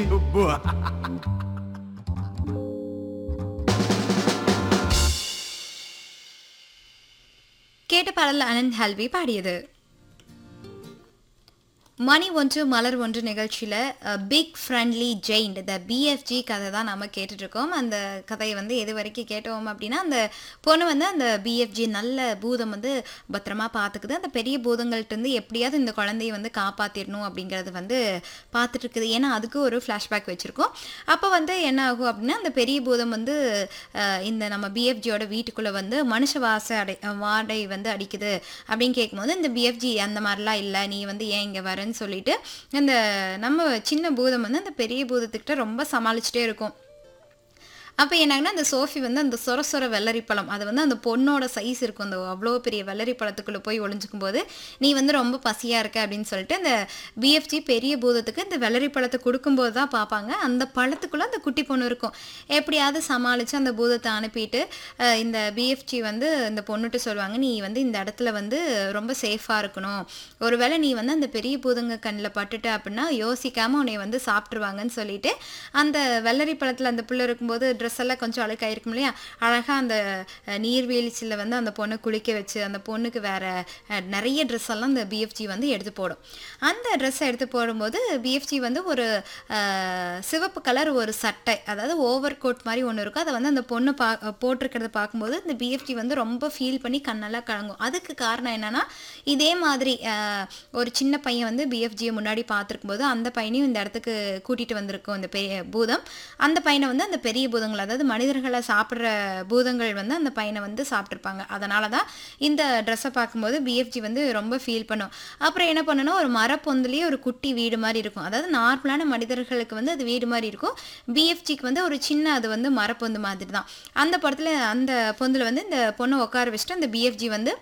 கேட்ட பாடல் அனந்த் ஹல்வி பாடியது மணி ஒன்று மலர் ஒன்று நிகழ்ச்சியில் பிக் ஃப்ரெண்ட்லி ஜெயின்ட் இந்த பிஎஃப்ஜி கதை தான் நம்ம கேட்டுட்ருக்கோம் அந்த கதையை வந்து எது வரைக்கும் கேட்டோம் அப்படின்னா அந்த பொண்ணு வந்து அந்த பிஎஃப்ஜி நல்ல பூதம் வந்து பத்திரமா பார்த்துக்குது அந்த பெரிய பூதங்கள்ட்டேருந்து எப்படியாவது இந்த குழந்தைய வந்து காப்பாற்றிடணும் அப்படிங்கிறது வந்து பார்த்துட்டு இருக்குது ஏன்னா அதுக்கு ஒரு ஃப்ளாஷ்பேக் வச்சுருக்கோம் அப்போ வந்து என்ன ஆகும் அப்படின்னா அந்த பெரிய பூதம் வந்து அஹ், இந்த நம்ம பிஎஃப்ஜியோட வீட்டுக்குள்ளே வந்து மனுஷ வாச அடை வாடை வந்து அடிக்குது அப்படின்னு கேட்கும்போது இந்த பிஎஃப்ஜி அந்த மாதிரிலாம் இல்லை நீ வந்து ஏன் இங்கே வரேன்னு சொல்லிட்டு அந்த நம்ம சின்ன பூதம் வந்து அந்த பெரிய பூதத்துக்கிட்ட ரொம்ப சமாளிச்சுட்டே இருக்கும் அப்போ என்னாங்கன்னா அந்த சோஃபி வந்து அந்த சொர சொர வெள்ளரி பழம் அது வந்து அந்த பொண்ணோட சைஸ் இருக்கும் அந்த அவ்வளோ பெரிய வெள்ளரி பழத்துக்குள்ளே போய் ஒளிஞ்சுக்கும் போது நீ வந்து ரொம்ப பசியாக இருக்க அப்படின்னு சொல்லிட்டு அந்த பிஎஃப்ஜி பெரிய பூதத்துக்கு இந்த வெள்ளரி பழத்தை கொடுக்கும்போது தான் பார்ப்பாங்க அந்த பழத்துக்குள்ளே அந்த குட்டி பொண்ணு இருக்கும் எப்படியாவது சமாளித்து அந்த பூதத்தை அனுப்பிட்டு அஹ், இந்த பிஎஃப்ஜி வந்து இந்த பொண்ணுட்டு சொல்லுவாங்க நீ வந்து இந்த இடத்துல வந்து ரொம்ப சேஃபாக இருக்கணும் ஒருவேளை நீ வந்து அந்த பெரிய பூதங்க கண்ணில் பட்டுட்ட அப்படின்னா யோசிக்காமல் உன்னை வந்து சாப்பிட்ருவாங்கன்னு சொல்லிட்டு அந்த வெள்ளரி பழத்தில் அந்த புள்ள இருக்கும்போது ட்ரெஸ் எல்லாம் கொஞ்சம் அழுக்காயிருக்கும் இல்லையா அழகாக அந்த அஹ், நீர்வீழ்ச்சியில் வந்து அந்த பொண்ணை குளிக்க வச்சு அந்த பொண்ணுக்கு வேற அஹ், நிறைய ட்ரெஸ் எல்லாம் அந்த பிஎஃப்ஜி வந்து எடுத்து போடும் அந்த ட்ரெஸ்ஸை எடுத்து போடும்போது பிஎஃப்ஜி வந்து ஒரு அஹ், சிவப்பு கலர் ஒரு சட்டை அதாவது ஓவர் கோட் மாதிரி ஒன்று இருக்கும் அதை வந்து அந்த பொண்ணு பா போட்டிருக்கிறத பார்க்கும்போது இந்த பிஎஃப்ஜி வந்து ரொம்ப ஃபீல் பண்ணி கண்ணெல்லாம் கலங்கும் அதுக்கு காரணம் என்னன்னா இதே மாதிரி அஹ், ஒரு சின்ன பையன் வந்து பிஎஃப்ஜியை முன்னாடி பார்த்துருக்கும் போது அந்த பையனையும் இந்த இடத்துக்கு கூட்டிகிட்டு வந்திருக்கும் இந்த பெரிய பூதம் அந்த பையனை வந்து அந்த பெரிய பூதங்கள் அதாவது மனிதர்களை சாப்பிட்ற பூதங்கள் வந்து அந்த பையனை வந்து சாப்பிட்ருப்பாங்க அதனால தான் இந்த ட்ரெஸ்ஸை பார்க்கும்போது பிஎஃப்ஜி வந்து ரொம்ப ஃபீல் பண்ணும் அப்புறம் என்ன பண்ணணும் ஒரு மரப்பொந்துலேயே ஒரு குட்டி வீடு மாதிரி இருக்கும் அதாவது நார்மலான மனிதர்களுக்கு வந்து அது வீடு மாதிரி இருக்கும் பிஎஃப்ஜிக்கு வந்து ஒரு சின்ன அது வந்து மரப்பொந்து மாதிரி தான் அந்த படத்தில் அந்த பொந்தில் வந்து இந்த பொண்ணை உட்கார வச்சுட்டு அந்த பிஎஃப்ஜி வந்து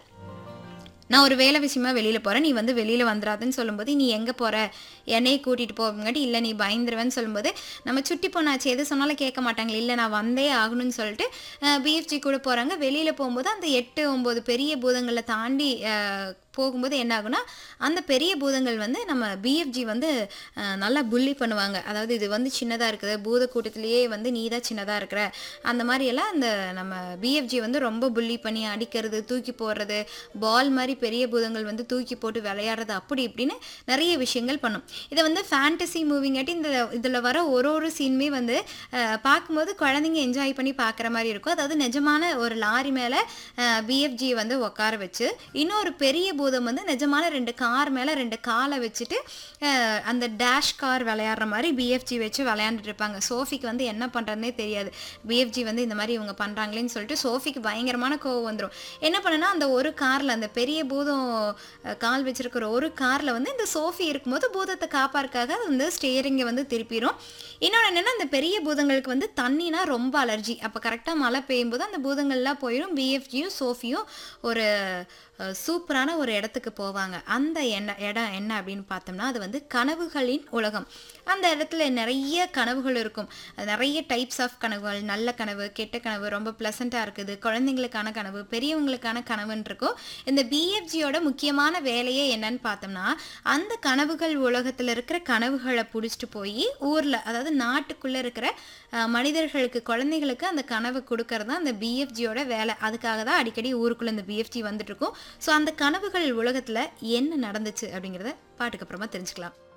நான் ஒரு வேலை விஷயமா வெளியில் போகிறேன் நீ வந்து வெளியில் வந்துடாதுன்னு சொல்லும்போது நீ எங்கே போகிற என்னையே கூட்டிகிட்டு போங்காட்டி இல்லை நீ பயந்துருவேன்னு சொல்லும்போது நம்ம சுட்டி பொண்ணாச்சு எது சொன்னாலும் கேட்க மாட்டாங்களே இல்லை நான் வந்தே ஆகணும்னு சொல்லிட்டு பிஎஃப்ஜி கூட போகிறாங்க வெளியில் போகும்போது அந்த எட்டு ஒம்பது பெரிய பூதங்களை தாண்டி அஹ், போகும்போது என்ன ஆகுனா அந்த பெரிய பூதங்கள் வந்து நம்ம பிஎஃப்ஜி வந்து அஹ், நல்லா புள்ளி பண்ணுவாங்க அதாவது இது வந்து சின்னதாக இருக்குது பூத கூட்டத்திலேயே வந்து நீ தான் சின்னதாக இருக்கிற அந்த மாதிரி எல்லாம் அந்த நம்ம பிஎஃப்ஜி வந்து ரொம்ப புள்ளி பண்ணி அடிக்கிறது தூக்கி போடுறது பால் மாதிரி பெரிய பூதங்கள் வந்து தூக்கி போட்டு விளையாடுறது அப்படி இப்படின்னு நிறைய விஷயங்கள் பண்ணும் இதை வந்து ஃபேண்டசி மூவிங்காட்டி இந்த இதில் வர ஒரு ஒரு சீனுமே வந்து அஹ், பார்க்கும்போது குழந்தைங்க என்ஜாய் பண்ணி பார்க்குற மாதிரி இருக்கும் அதாவது நிஜமான ஒரு லாரி மேலே பிஎஃப்ஜி வந்து உட்கார வச்சு இன்னொரு பெரிய பூதம் வந்து நிஜமான ரெண்டு கார் மேலே ரெண்டு காலை வச்சுட்டு அஹ், அந்த டேஷ் கார் விளையாடுற மாதிரி பிஎஃப்ஜி வச்சு விளையாண்டுட்டு இருப்பாங்க சோஃபிக்கு வந்து என்ன பண்ணுறதுனே தெரியாது பிஎஃப்ஜி வந்து இந்த மாதிரி இவங்க பண்ணுறாங்களேன்னு சொல்லிட்டு சோஃபிக்கு பயங்கரமான கோவம் வந்துடும் என்ன பண்ணுனா அந்த ஒரு காரில் அந்த பெரிய பூதம் அஹ், கால் வச்சிருக்கிற ஒரு காரில் வந்து இந்த சோஃபி இருக்கும்போது பூதத்தை காப்பாருக்காக அது வந்து ஸ்டேரிங்கை வந்து திருப்பிடும் இன்னொன்று என்னென்னா அந்த பெரிய பூதங்களுக்கு வந்து தண்ணினா ரொம்ப அலர்ஜி அப்போ கரெக்டாக மழை பெய்யும்போது அந்த பூதங்கள்லாம் போயிடும் பிஎஃப்ஜியும் சோஃபியும் ஒரு அஹ், சூப்பரான ஒரு இடத்துக்கு போவாங்க அந்த என்ன இடம் என்ன அப்படின்னு பார்த்தோம்னா அது வந்து கனவுகளின் உலகம் அந்த இடத்துல நிறைய கனவுகள் இருக்கும் அது நிறைய டைப்ஸ் ஆஃப் கனவுகள் நல்ல கனவு கெட்ட கனவு ரொம்ப ப்ளசண்ட்டாக இருக்குது குழந்தைங்களுக்கான கனவு பெரியவங்களுக்கான கனவுன்னு இருக்கும் இந்த பிஎஃப்ஜியோட முக்கியமான வேலையே என்னன்னு பார்த்தோம்னா அந்த கனவுகள் உலகத்தில் இருக்கிற கனவுகளை பிடிச்சிட்டு போய் ஊரில் அதாவது நாட்டுக்குள்ளே இருக்கிற அஹ், மனிதர்களுக்கு குழந்தைகளுக்கு அந்த கனவு கொடுக்கறது தான் அந்த பிஎஃப்ஜியோட வேலை அதுக்காக தான் அடிக்கடி ஊருக்குள்ளே இந்த பிஎஃப்ஜி வந்துட்டு இருக்கும் ஸோ அந்த கனவுகள் உலகத்தில் என்ன நடந்துச்சு அப்படிங்கிறத பாட்டுக்கு அப்புறமா தெரிஞ்சுக்கலாம்